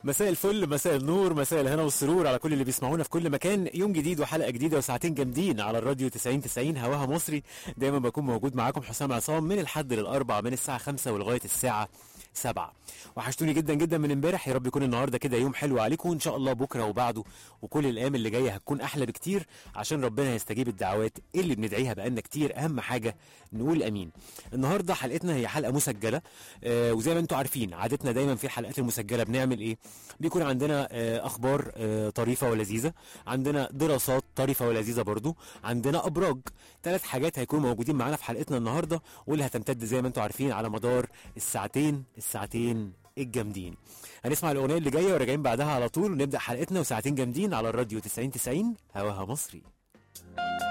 مساء الفل مساء النور مساء الهنا والسرور على كل اللي بيسمعونا في كل مكان يوم جديد وحلقه جديده وساعتين جامدين على الراديو 90 90 هواها مصري دايما بكون موجود معاكم حسام عصام من الحد للاربع من الساعه 5 ولغايه الساعه 7 وحشتوني جدا جدا من امبارح يا رب يكون النهارده كده يوم حلو عليكم وان شاء الله بكره وبعده وكل الايام اللي جايه هتكون احلى بكتير عشان ربنا يستجيب الدعوات اللي بندعيها بقالنا كتير اهم حاجه نقول امين النهارده حلقتنا هي حلقه مسجله آه وزي ما انتم عارفين عادتنا دايما في الحلقات المسجله بنعمل ايه بيكون عندنا آه اخبار آه طريفه ولذيذه عندنا دراسات طريفه ولذيذه برضو عندنا ابراج ثلاث حاجات هيكونوا موجودين معانا في حلقتنا النهارده واللي هتمتد زي ما انتم عارفين على مدار الساعتين الساعتين الجامدين هنسمع الاغنيه اللي جايه وراجعين بعدها على طول ونبدا حلقتنا وساعتين جامدين على الراديو 90 90 هواها مصري